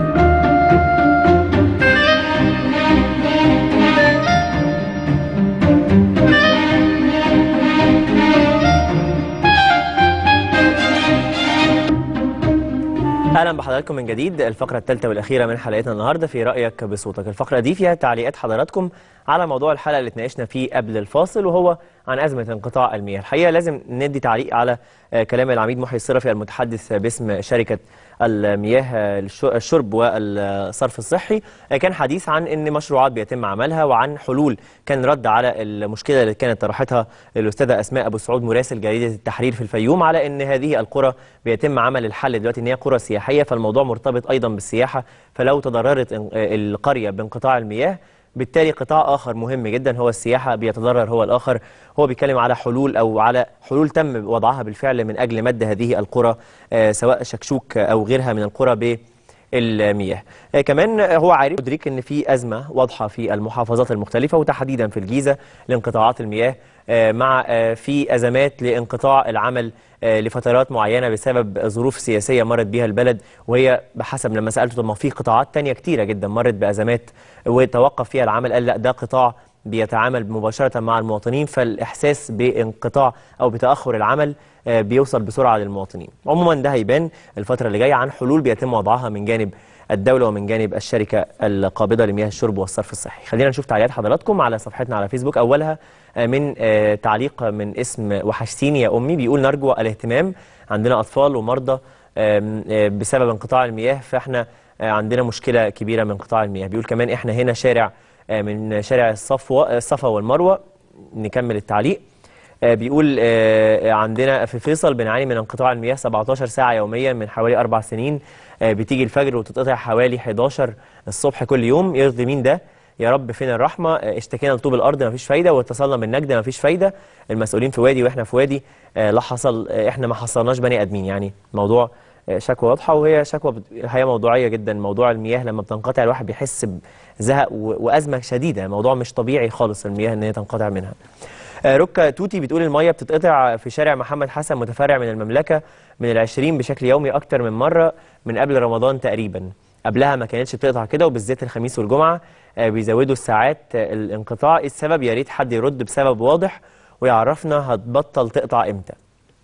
اهلا بحضراتكم من جديد الفقره الثالثه والاخيره من حلقتنا النهارده في رايك بصوتك الفقره دي فيها تعليقات حضراتكم على موضوع الحلقه اللي اتناقشنا فيه قبل الفاصل وهو عن ازمه انقطاع المياه الحقيقه لازم ندي تعليق على آه، كلام العميد محيي الصرفي المتحدث باسم شركه المياه آه، الش- الشرب والصرف الصحي آه، كان حديث عن ان مشروعات بيتم عملها وعن حلول كان رد على المشكله اللي كانت طرحتها الاستاذه اسماء ابو سعود مراسل جريده التحرير في الفيوم على ان هذه القرى بيتم عمل الحل دلوقتي ان هي قرى سياحيه فالموضوع مرتبط ايضا بالسياحه فلو تضررت إن- القريه بانقطاع المياه بالتالي قطاع آخر مهم جدا هو السياحة بيتضرر هو الآخر هو بيتكلم على حلول أو على حلول تم وضعها بالفعل من أجل مد هذه القرى آه، سواء شكشوك أو غيرها من القرى بالمياه آه، كمان هو عارف مدرك ان في ازمه واضحه في المحافظات المختلفه وتحديدا في الجيزه لانقطاعات المياه آه، مع آه، في ازمات لانقطاع العمل آه، لفترات معينه بسبب ظروف سياسيه مرت بها البلد وهي بحسب لما سالته طب ما في قطاعات تانية كتيره جدا مرت بازمات وتوقف فيها العمل قال لا ده قطاع بيتعامل مباشره مع المواطنين فالاحساس بانقطاع او بتاخر العمل آه، بيوصل بسرعه للمواطنين عموما ده هيبان الفتره اللي جايه عن حلول بيتم وضعها من جانب الدولة ومن جانب الشركة القابضة لمياه الشرب والصرف الصحي خلينا نشوف تعليقات حضراتكم على صفحتنا على فيسبوك أولها آه، من آه، تعليق من اسم وحشتيني يا أمي بيقول نرجو الاهتمام عندنا أطفال ومرضى آم، آه، بسبب انقطاع المياه فإحنا آه، عندنا مشكلة كبيرة من انقطاع المياه بيقول كمان إحنا هنا شارع آه، من شارع الصفوة الصفا والمروة نكمل التعليق آه، بيقول آه، عندنا في فيصل بنعاني من انقطاع المياه 17 ساعة يوميا من حوالي أربع سنين آه، بتيجي الفجر وتتقطع حوالي 11 الصبح كل يوم يرضي مين ده يا رب فين الرحمة آه، اشتكينا لطوب الأرض مفيش فايدة واتصلنا من نجدة مفيش فايدة المسؤولين في وادي وإحنا في وادي آه، لا حصل آه، إحنا ما حصلناش بني آدمين يعني موضوع آه، شكوى واضحة وهي شكوى بت- هي موضوعية جدا موضوع المياه لما بتنقطع الواحد بيحس بزهق و- وأزمة شديدة موضوع مش طبيعي خالص المياه إن هي تنقطع منها آه، ركا توتي بتقول المية بتتقطع في شارع محمد حسن متفرع من المملكة من العشرين بشكل يومي أكتر من مرة من قبل رمضان تقريبا قبلها ما كانتش بتقطع كده وبالذات الخميس والجمعة آه، بيزودوا الساعات آه، الانقطاع إيه السبب يا ريت حد يرد بسبب واضح ويعرفنا هتبطل تقطع امتى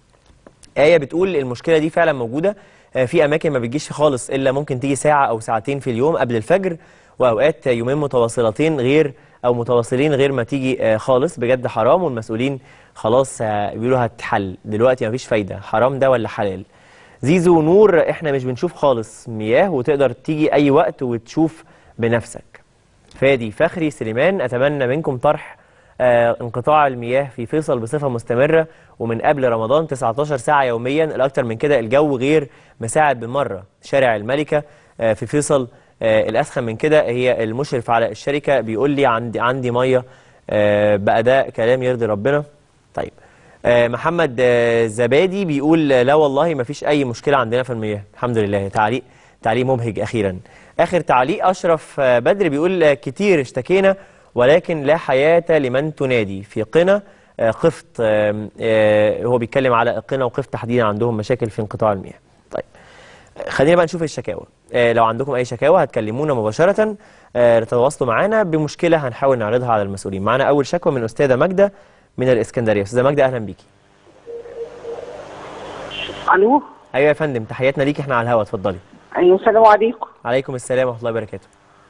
آية بتقول المشكلة دي فعلا موجودة آه، في أماكن ما بتجيش خالص إلا ممكن تيجي ساعة أو ساعتين في اليوم قبل الفجر وأوقات يومين متواصلتين غير أو متواصلين غير ما تيجي آه، خالص بجد حرام والمسؤولين خلاص آه، بيقولوا هتحل دلوقتي مفيش فايدة حرام ده ولا حلال زيزو نور احنا مش بنشوف خالص مياه وتقدر تيجي أي وقت وتشوف بنفسك فادي فخري سليمان أتمنى منكم طرح آه، انقطاع المياه في فيصل بصفة مستمرة ومن قبل رمضان 19 ساعة يوميا الأكثر من كده الجو غير مساعد بالمرة شارع الملكة آه، في فيصل آه، الأسخن من كده هي المشرف على الشركة بيقول لي عندي عندي مية آه، بقى ده كلام يرضي ربنا طيب آه، محمد آه، زبادي بيقول آه، لا والله ما فيش أي مشكلة عندنا في المياه الحمد لله تعليق تعليق مبهج أخيرا آخر تعليق أشرف آه، بدر بيقول آه، كتير اشتكينا ولكن لا حياة لمن تنادي في قنا آه، قفط آم، آه، هو بيتكلم على قنا وقفط تحديدا عندهم مشاكل في انقطاع المياه طيب آه، خلينا بقى نشوف الشكاوى آه، لو عندكم أي شكاوى هتكلمونا مباشرة آه، تتواصلوا معانا بمشكلة هنحاول نعرضها على المسؤولين معانا أول شكوى من أستاذة ماجدة من الإسكندرية أستاذة ماجدة أهلا بيكي الو أيوة يا فندم تحياتنا ليكي احنا على الهوا اتفضلي ايوه السلام عليكم عليكم السلام ورحمة الله وبركاته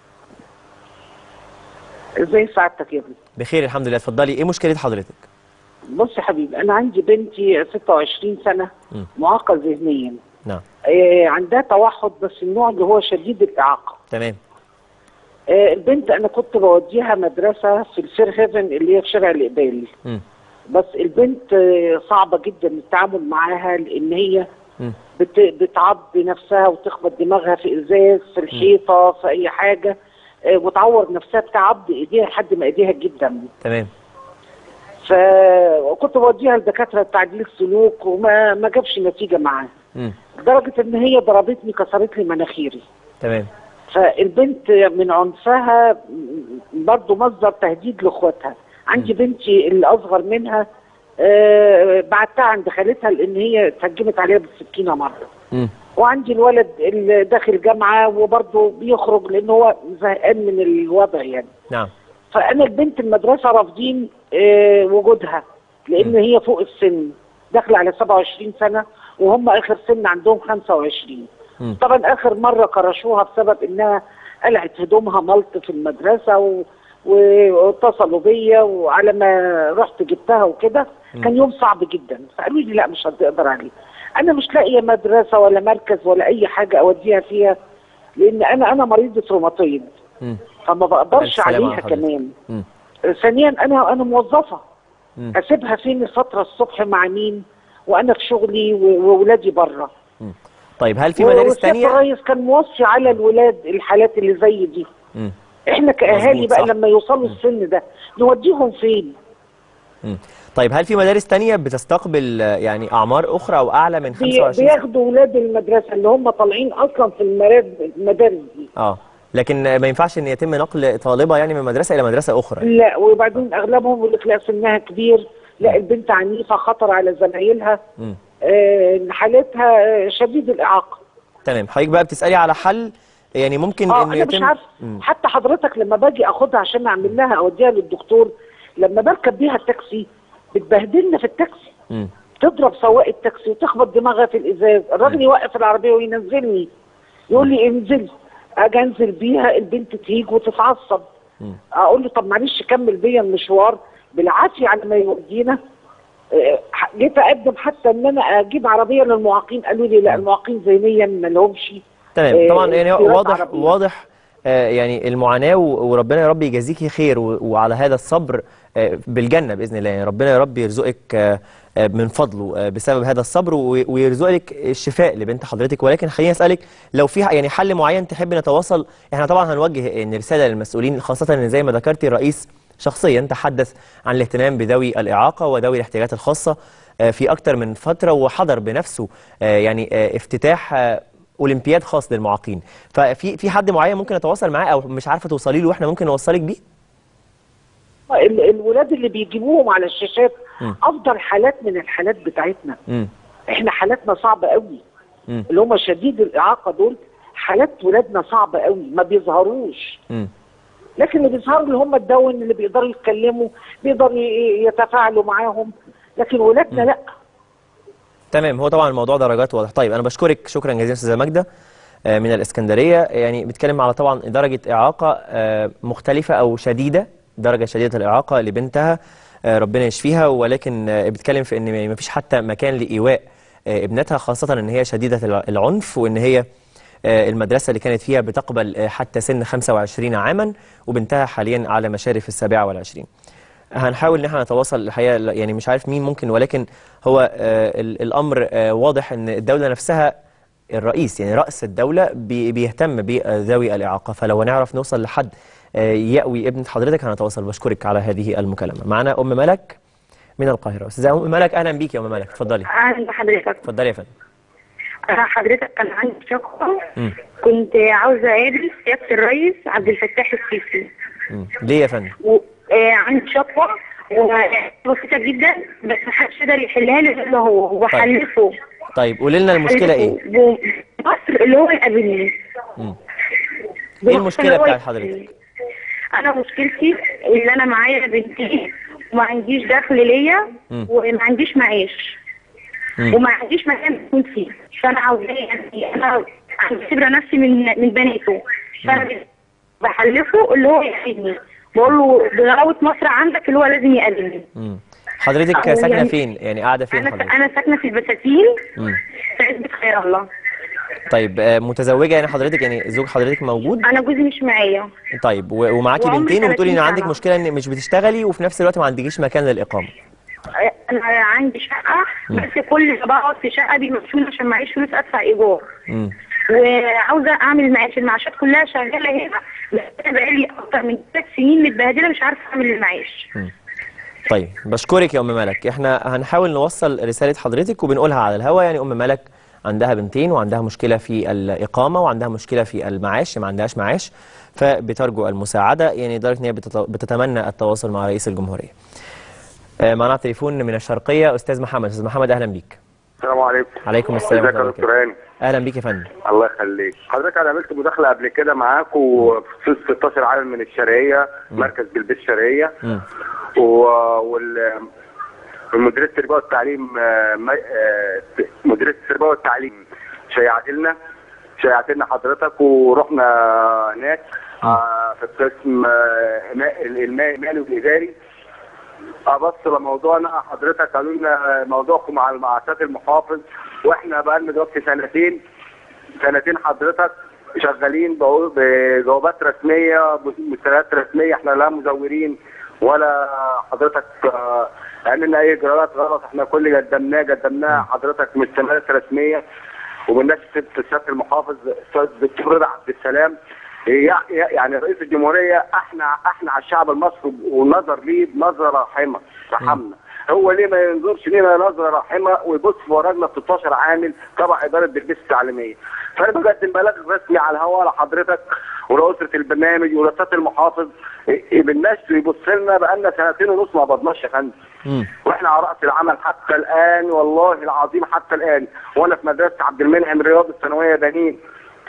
ازاي سعادتك يا ابني بخير الحمد لله اتفضلي ايه مشكلة حضرتك بص يا حبيبي انا عندي بنتي 26 سنه مم. معاقه ذهنيا نعم آه عندها توحد بس النوع اللي هو شديد الاعاقه تمام آه البنت انا كنت بوديها مدرسه في الفير هيفن اللي هي في شارع الاقبال مم. بس البنت آه صعبه جدا التعامل معاها لان هي مم. بت... بتعض نفسها وتخبط دماغها في ازاز في الحيطه في اي حاجه آه وتعور نفسها بتعض ايديها لحد ما ايديها جدا تمام فكنت بوديها لدكاتره تعديل سلوك وما ما جابش نتيجه معاها مم. لدرجه ان هي ضربتني كسرت لي مناخيري تمام فالبنت من عنفها برضه مصدر تهديد لاخواتها عندي بنتي اللي اصغر منها آه، بعتها عند خالتها لان هي اتهجمت عليها بالسكينه مره مم. وعندي الولد اللي داخل جامعه وبرضه بيخرج لان هو زهقان من الوضع يعني نعم فانا البنت المدرسه رافضين آه، وجودها لان هي فوق السن داخله على 27 سنه وهم اخر سن عندهم 25 مم. طبعا اخر مره كرشوها بسبب انها قلعت هدومها ملط في المدرسه و... و- واتصلوا بيا وعلى ما رحت جبتها وكده مم. كان يوم صعب جدا فقالوا لي لا مش هتقدر عليه انا مش لاقيه مدرسه ولا مركز ولا اي حاجه اوديها فيها لان انا انا مريضه روماتويد مم. فما بقدرش ألف سلامة عليها على حضرتك. كمان مم. ثانيا انا انا موظفه مم. اسيبها فين الفتره الصبح مع مين وانا في شغلي و- واولادي بره طيب هل في مدارس والسيادة تانية الرئيس كان موصي على الولاد الحالات اللي زي دي مم. احنا كاهالي مظبوط، بقى صح. لما يوصلوا السن ده نوديهم فين مم. طيب هل في مدارس تانية بتستقبل آه، يعني أعمار أخرى أو أعلى من بي- 25 سنة؟ بياخدوا ولاد المدرسه اللي هم طالعين اصلا في المدارس المدارس دي اه لكن آه، ما ينفعش ان يتم نقل طالبه يعني من مدرسه الى مدرسه اخرى لا وبعدين اغلبهم يقول لك لا سنها كبير لا البنت عنيفه خطر على زمايلها مم. آه، حالتها آه، شديد الاعاقه تمام حضرتك بقى بتسالي على حل يعني ممكن اه انه انا مش يتم عارفه مم. حتى حضرتك لما باجي اخدها عشان اعمل لها اوديها للدكتور لما بركب بيها التاكسي بتبهدلنا في التاكسي مم. تضرب سواق التاكسي وتخبط دماغها في الازاز الراجل يوقف العربيه وينزلني يقول لي انزل اجي انزل بيها البنت تهيج وتتعصب اقول له طب معلش كمل بيا المشوار بالعافيه على ما يودينا آه، جيت اقدم حتى ان انا اجيب عربيه للمعاقين قالوا لي لا المعاقين ذهنيا ما لهمش تمام آه، طبعا يعني اختيارات واضح عربية. واضح آه، يعني المعاناه و- وربنا يا رب يجازيكي خير و- وعلى هذا الصبر آه، بالجنه باذن الله يعني ربنا يا رب يرزقك آه، آه، من فضله آه، بسبب هذا الصبر و- ويرزقك الشفاء لبنت حضرتك ولكن خليني اسالك لو في ح- يعني حل معين تحب نتواصل احنا طبعا هنوجه يعني رساله للمسؤولين خاصه ان زي ما ذكرتي الرئيس شخصيا تحدث عن الاهتمام بذوي الاعاقه وذوي الاحتياجات الخاصه آه، في اكتر من فتره وحضر بنفسه آه، يعني آه، افتتاح آه، اولمبياد خاص للمعاقين ففي في حد معين ممكن اتواصل معاه او مش عارفه توصلي له واحنا ممكن نوصلك بيه ال- الولاد اللي بيجيبوهم على الشاشات مم. افضل حالات من الحالات بتاعتنا امم احنا حالاتنا صعبه قوي مم. اللي هم شديد الاعاقه دول حالات ولادنا صعبه قوي ما بيظهروش امم لكن اللي بيظهروا اللي هم الدون اللي بيقدروا يتكلموا بيقدروا ي- يتفاعلوا معاهم لكن ولادنا لا تمام هو طبعا الموضوع درجات واضح طيب انا بشكرك شكرا جزيلا استاذه ماجده آه، من الاسكندريه يعني بيتكلم على طبعا درجه اعاقه آه، مختلفه او شديده درجه شديده الاعاقه لبنتها آه، ربنا يشفيها ولكن آه، بيتكلم في ان ما فيش حتى مكان لايواء آه، ابنتها خاصه ان هي شديده الع- العنف وان هي آه، المدرسة اللي كانت فيها بتقبل آه، حتى سن 25 عاما وبنتها حاليا على مشارف السابعة والعشرين هنحاول ان احنا نتواصل الحقيقه لا- يعني مش عارف مين ممكن ولكن هو آه، ال- الامر آه، واضح ان الدوله نفسها الرئيس يعني راس الدوله بي- بيهتم بذوي الاعاقه فلو هنعرف نوصل لحد آه، يأوي ابنة حضرتك هنتواصل بشكرك على هذه المكالمه معنا ام ملك من القاهره استاذه ام ملك اهلا بيك يا ام ملك اتفضلي اهلا بحضرتك اتفضلي يا فندم انا حضرتك كان عندي شكوى مم. كنت عاوزه اقابل سياده الرئيس عبد الفتاح السيسي مم. ليه يا فندم وعندي شكوى بسيطه جدا بس محدش يقدر يحلها لي الا هو وحلفه طيب قولي لنا المشكله ايه مصر اللي هو يقابلني مم. ايه المشكله هو بتاعت حضرتك انا مشكلتي اللي انا معايا بنتين وما عنديش دخل ليا مم. وما عنديش معاش مم. وما عنديش مكان اكون فيه فانا عاوزاه يعني انا بعتبر نفسي من من بناته فانا بحلفه اللي هو يقابلني بقول له بغلاوه مصر عندك اللي هو لازم يقابلني مم. حضرتك أو ساكنه يعني- فين يعني قاعده فين انا حضرتك انا ساكنه في البساتين مم. في عزبه خير الله طيب آه، متزوجه يعني حضرتك يعني زوج حضرتك موجود انا جوزي مش معايا طيب و- ومعاكي وعمري بنتين وبتقولي ان 30 عندك سنة. مشكله ان مش بتشتغلي وفي نفس الوقت ما عندكيش مكان للاقامه انا عندي شقه بس كل ما بقعد في شقه بيمشوني عشان معيش فلوس ادفع ايجار مم. وعاوزه اعمل المعاش المعاشات كلها شغاله هنا بس انا بقالي اكتر من ثلاث سنين متبهدله مش عارفه اعمل المعاش طيب بشكرك يا ام ملك احنا هنحاول نوصل رساله حضرتك وبنقولها على الهوا يعني ام ملك عندها بنتين وعندها مشكله في الاقامه وعندها مشكله في المعاش ما عندهاش معاش فبترجو المساعده يعني لدرجه ان هي بتت- بتتمنى التواصل مع رئيس الجمهوريه آه، معنا تليفون من الشرقيه استاذ محمد استاذ محمد اهلا بيك السلام عليكم عليكم السلام ازيك يا ورحمة الله دكتور هاني اهلا بيك يا فندم الله يخليك حضرتك انا عملت مداخله قبل كده معاكم في 16 عالم من الشرقيه مركز بلبيس الشرقيه مم. و... وال والمديريه التربيه والتعليم آه، ما- آه، مديريه التربيه والتعليم شيعت لنا شيعت لنا حضرتك ورحنا هناك آه، في القسم آه، ما- المالي المالي والاداري ابص لموضوعنا حضرتك قالوا لنا موضوعكم مع المعاشات المحافظ واحنا بقى لنا دلوقتي سنتين سنتين حضرتك شغالين بقول- بجوابات رسميه بمستندات رسميه احنا لا مزورين ولا حضرتك آه، عملنا اي اجراءات غلط احنا كل اللي قدمناه قدمناه حضرتك مستندات رسميه وبالناس سياده المحافظ استاذ الدكتور رضا عبد السلام يع- يعني رئيس الجمهوريه احنا احنا على الشعب المصري ونظر ليه بنظره رحمه رحمنا هو ليه ما ينظرش لينا نظره رحمه ويبص في ورقنا 16 عامل تبع اداره بلبس التعليميه فانا بقدم بلاغ رسمي على الهواء لحضرتك ولاسره البرنامج ولسات المحافظ إيه بالنشر يبص لنا بقالنا سنتين ونص ما قبضناش يا فندم واحنا على راس العمل حتى الان والله العظيم حتى الان وانا في مدرسه عبد المنعم رياض الثانويه بنين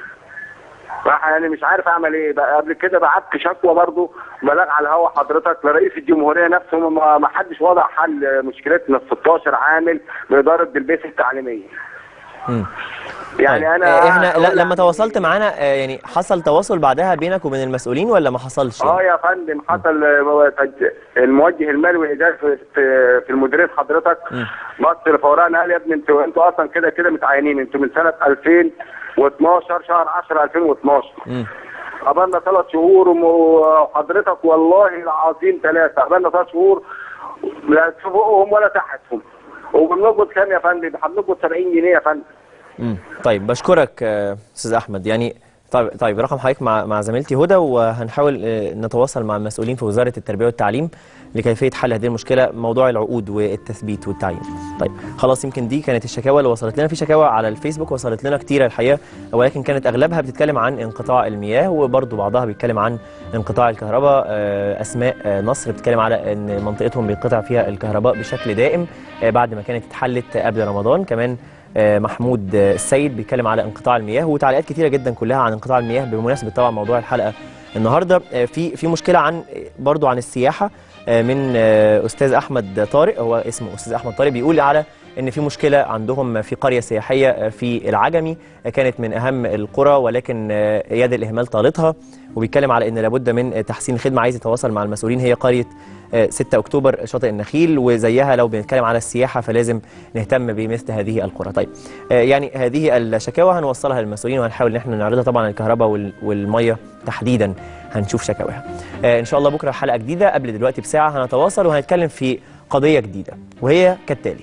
راح يعني مش عارف اعمل ايه بقى قبل كده بعت شكوى برضو بلاغ على الهوا حضرتك لرئيس الجمهوريه نفسه ما ما حدش وضع حل مشكلتنا ال 16 عامل باداره بلبيس التعليميه مم. يعني طيب. انا آه، احنا لا لما تواصلت معانا آه، يعني حصل تواصل بعدها بينك وبين المسؤولين ولا ما حصلش؟ اه يا فندم حصل آه، تج- الموجه المالي والاداري في في- في المديريه حضرتك بص لفورقنا قال يا ابني انتوا انتوا اصلا كده كده متعينين انتوا من سنه 2012 شهر 10 2012 مم. قبلنا ثلاث شهور وم- وحضرتك والله العظيم ثلاثه قبلنا ثلاث شهور لا فوقهم ولا تحتهم وبنقبض كام يا فندم؟ هنقبض 70 جنيه يا فندم مم. طيب بشكرك آه، استاذ احمد يعني طيب طيب رقم حضرتك مع مع زميلتي هدى وهنحاول آه، نتواصل مع المسؤولين في وزاره التربيه والتعليم لكيفيه حل هذه المشكله موضوع العقود والتثبيت والتعيين. طيب خلاص يمكن دي كانت الشكاوى اللي وصلت لنا في شكاوى على الفيسبوك وصلت لنا كتيره الحقيقه ولكن كانت اغلبها بتتكلم عن انقطاع المياه وبرضه بعضها بيتكلم عن انقطاع الكهرباء آه، اسماء آه، نصر بتتكلم على ان منطقتهم بينقطع فيها الكهرباء بشكل دائم آه، بعد ما كانت اتحلت قبل رمضان كمان آه، محمود آه، السيد بيتكلم على انقطاع المياه وتعليقات كتيره جدا كلها عن انقطاع المياه بمناسبه طبعا موضوع الحلقه النهارده آه، في في مشكله عن برضو عن السياحه آه، من آه، استاذ احمد طارق هو اسمه استاذ احمد طارق بيقول على ان في مشكله عندهم في قريه سياحيه آه، في العجمي آه، كانت من اهم القرى ولكن آه، يد الاهمال طالتها وبيتكلم على ان لابد من آه، تحسين الخدمه عايز يتواصل مع المسؤولين هي قريه آه، 6 اكتوبر شاطئ النخيل وزيها لو بنتكلم على السياحه فلازم نهتم بمثل هذه القرى طيب آه، يعني هذه الشكاوى هنوصلها للمسؤولين وهنحاول ان احنا نعرضها طبعا الكهرباء وال- والميه تحديدا هنشوف شكاواها آه، ان شاء الله بكره حلقه جديده قبل دلوقتي بساعه هنتواصل وهنتكلم في قضيه جديده وهي كالتالي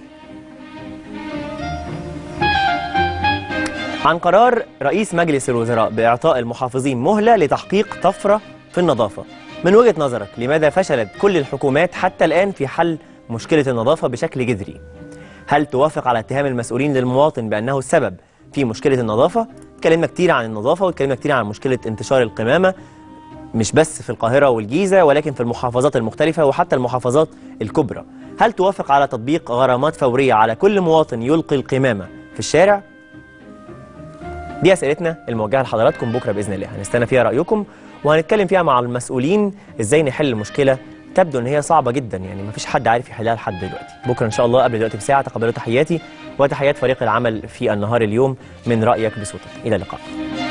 عن قرار رئيس مجلس الوزراء بإعطاء المحافظين مهلة لتحقيق طفرة في النظافة من وجهة نظرك لماذا فشلت كل الحكومات حتى الآن في حل مشكلة النظافة بشكل جذري هل توافق على اتهام المسؤولين للمواطن بأنه السبب في مشكلة النظافة اتكلمنا كتير عن النظافة واتكلمنا كتير عن مشكلة انتشار القمامة مش بس في القاهرة والجيزة ولكن في المحافظات المختلفة وحتى المحافظات الكبرى هل توافق على تطبيق غرامات فورية على كل مواطن يلقي القمامة في الشارع دي اسئلتنا الموجهه لحضراتكم بكره باذن الله هنستنى فيها رايكم وهنتكلم فيها مع المسؤولين ازاي نحل المشكله تبدو ان هي صعبه جدا يعني مفيش حد عارف يحلها لحد دلوقتي بكره ان شاء الله قبل دلوقتي بساعه تقبلوا تحياتي وتحيات فريق العمل في النهار اليوم من رايك بصوتك الى اللقاء